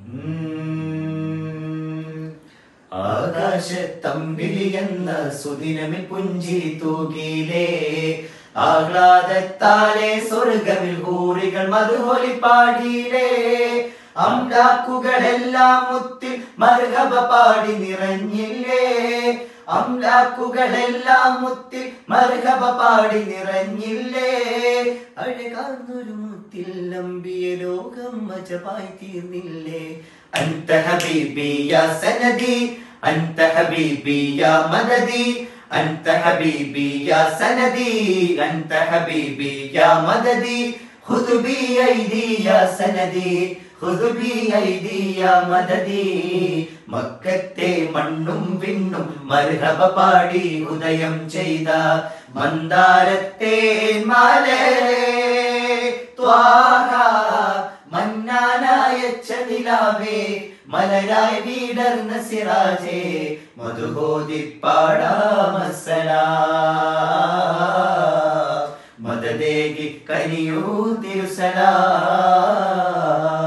ആകാശത്തമ്പിളി എന്ന സുദിനമിൽ പുഞ്ചിരി തൂകിയിലേ ആഹ്ലാദത്താലെ സ്വർഗമിൽ ഹൂറികൾ മധുഹോലി പാടിയിലേ അംലാക്കുകളെല്ലാം മുത്തിൽ മർഹബ പാടി നിറഞ്ഞില്ലേ അംലാക്കുകളെല്ലാം മുത്തിൽ മർഹബ പാടി നിറഞ്ഞില്ലേ അഴകാർന്നൊരു മുത്തിൽ നമ്പിയ ലോകം മജപായി തീർന്നില്ലേ അന്ത ഹബീബി യാ സനദി അന്ത ഹബീബി യാ മദദി അന്ത ഹബീബി യാ സനദി അന്ത ഹബീബി യാ മദദി خذ بأيدي يا سندي خذ بأيدي يا മദദി മക്കത്തെ മണ്ണും വിണ്ണും മർഹബ പാടി ഉദയം ചെയ്ത മന്ദാരത്തെ മലരെ ത്വാഹ മന്നാനായ ചനിലാവേ മലരായി വീടർന്ന സിറാജേ മധുഹോതി പാടാമസലാ മദദേകി കനിയൂ തിരുസലാ